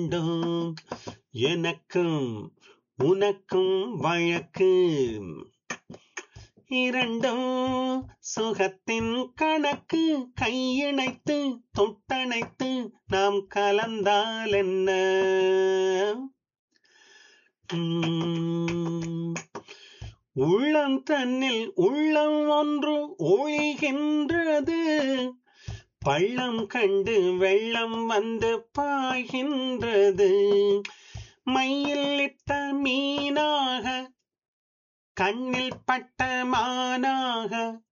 இரண்டும் எனக்கும் உனக்கும் வழக்கு இரண்டும் சுகத்தின் கணக்கு கையிணைத்து தொட்டணைத்து நாம் கலந்தால் என்ன உம், உள்ளம் தன்னில் உள்ளம் ஒன்று ஒழிகின்றது பள்ளம் கண்டு வெள்ளம் வந்து பாய்கின்றது மையில் இட்ட மீனாக கண்ணில் பட்ட மானாக